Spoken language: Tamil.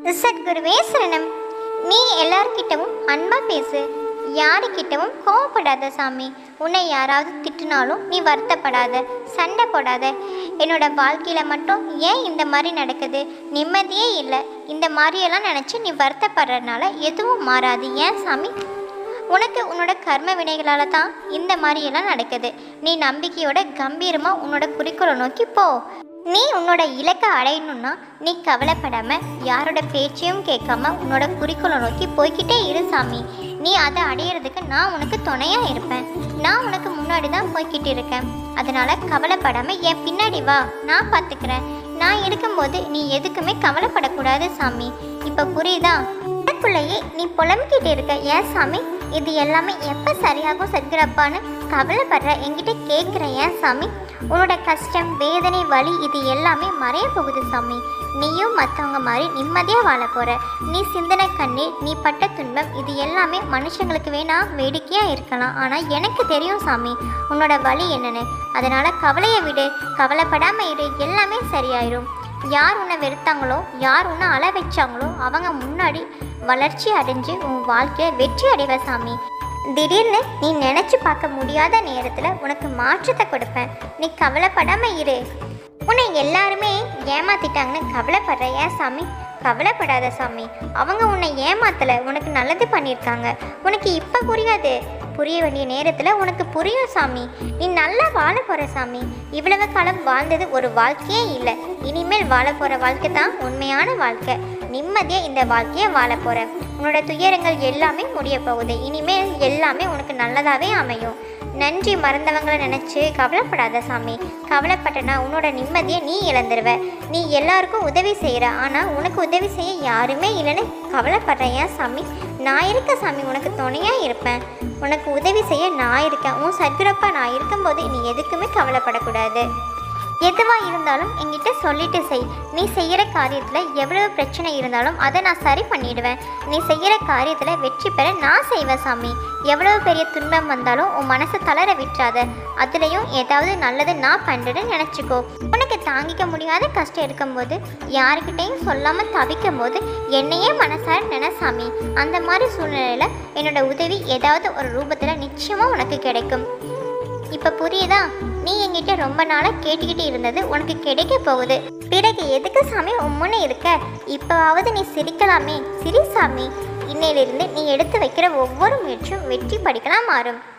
சத்குருவே சரணம் நீ எல்லார்கிட்டவும் அன்பா பேசு யாருக்கிட்டவும் கோவப்படாத சாமி உன்னை யாராவது திட்டினாலும் நீ வருத்தப்படாத சண்டை போடாத என்னோட வாழ்க்கையில் மட்டும் ஏன் இந்த மாதிரி நடக்குது நிம்மதியே இல்லை இந்த மாதிரியெல்லாம் நினச்சி நீ வருத்தப்படுறதுனால எதுவும் மாறாது ஏன் சாமி உனக்கு உன்னோட கர்ம வினைகளால் தான் இந்த மாதிரியெல்லாம் நடக்குது நீ நம்பிக்கையோட கம்பீரமாக உன்னோட குறிக்கோளை நோக்கி போ நீ உன்னோட இலக்கை அடையணும்னா நீ கவலைப்படாம யாரோட பேச்சையும் கேட்காம உன்னோட குறிக்கோளை நோக்கி போய்க்கிட்டே இரு சாமி நீ அதை அடையிறதுக்கு நான் உனக்கு துணையாக இருப்பேன் நான் உனக்கு முன்னாடி தான் போய்கிட்டு இருக்கேன் அதனால கவலைப்படாம என் பின்னாடி வா நான் பார்த்துக்கிறேன் நான் இருக்கும்போது நீ எதுக்குமே கவலைப்படக்கூடாது சாமி இப்போ புரியுதா எனக்குள்ளேயே நீ புலம்பிக்கிட்டு இருக்க ஏன் சாமி இது எல்லாமே எப்போ சரியாகும் சத்குரப்பான்னு கவலைப்படுற என்கிட்ட கேட்குற ஏன் சாமி உன்னோட கஷ்டம் வேதனை வலி இது எல்லாமே மறைய போகுது சாமி நீயும் மற்றவங்க மாதிரி நிம்மதியாக வாழ போகிற நீ சிந்தனை கண்ணீர் நீ பட்ட துன்பம் இது எல்லாமே மனுஷங்களுக்கு வேணா வேடிக்கையாக இருக்கலாம் ஆனால் எனக்கு தெரியும் சாமி உன்னோட வலி என்னன்னு அதனால் கவலையை விடு கவலைப்படாமல் இரு எல்லாமே சரியாயிரும் யார் உன்னை வெறுத்தாங்களோ யார் உன்னை அழ வச்சாங்களோ அவங்க முன்னாடி வளர்ச்சி அடைஞ்சு உன் வாழ்க்கையை வெற்றி அடைவ சாமி திடீர்னு நீ நினச்சி பார்க்க முடியாத நேரத்தில் உனக்கு மாற்றத்தை கொடுப்பேன் நீ கவலைப்படாம இரு உன்னை எல்லாருமே ஏமாத்திட்டாங்கன்னு கவலைப்படுற ஏன் சாமி கவலைப்படாத சாமி அவங்க உன்னை ஏமாத்தலை உனக்கு நல்லது பண்ணியிருக்காங்க உனக்கு இப்போ புரியாது புரிய வேண்டிய நேரத்தில் உனக்கு புரியும் சாமி நீ நல்லா வாழ போகிற சாமி இவ்வளவு காலம் வாழ்ந்தது ஒரு வாழ்க்கையே இல்லை இனிமேல் வாழ போகிற வாழ்க்கை தான் உண்மையான வாழ்க்கை நிம்மதியாக இந்த வாழ்க்கையை வாழ போகிற உன்னோட துயரங்கள் எல்லாமே முடிய போகுது இனிமேல் எல்லாமே உனக்கு நல்லதாகவே அமையும் நன்றி மறந்தவங்களை நினச்சி கவலைப்படாத சாமி கவலைப்பட்டனா உன்னோட நிம்மதியை நீ இழந்துருவ நீ எல்லாருக்கும் உதவி செய்கிற ஆனால் உனக்கு உதவி செய்ய யாருமே இல்லைன்னு கவலைப்படுற ஏன் சாமி நான் இருக்க சாமி உனக்கு துணையாக இருப்பேன் உனக்கு உதவி செய்ய நான் இருக்கேன் உன் சத்குரப்பா நான் இருக்கும்போது நீ எதுக்குமே கவலைப்படக்கூடாது எதுவாக இருந்தாலும் என்கிட்ட சொல்லிட்டு செய் நீ செய்கிற காரியத்தில் எவ்வளவு பிரச்சனை இருந்தாலும் அதை நான் சரி பண்ணிடுவேன் நீ செய்கிற காரியத்தில் வெற்றி பெற நான் செய்வேன் சாமி எவ்வளவு பெரிய துன்பம் வந்தாலும் உன் மனசை தளர விட்டுறாத அதுலேயும் ஏதாவது நல்லது நான் பண்ணுறேன்னு நினச்சிக்கோ உனக்கு தாங்கிக்க முடியாத கஷ்டம் இருக்கும்போது யாருக்கிட்டையும் சொல்லாமல் தவிக்கும் போது என்னையே மனசார நினை சாமி அந்த மாதிரி சூழ்நிலையில் என்னோட உதவி ஏதாவது ஒரு ரூபத்தில் நிச்சயமாக உனக்கு கிடைக்கும் இப்போ புரியுதா நீ என்கிட்ட ரொம்ப நாளாக கேட்டுக்கிட்டு இருந்தது உனக்கு கிடைக்க போகுது பிறகு எதுக்கு சாமி உம்முன்னு இருக்க இப்போவாவது நீ சிரிக்கலாமே சிரி சாமி இன்னையிலிருந்து நீ எடுத்து வைக்கிற ஒவ்வொரு முயற்சியும் வெற்றி படிக்கலாம் மாறும்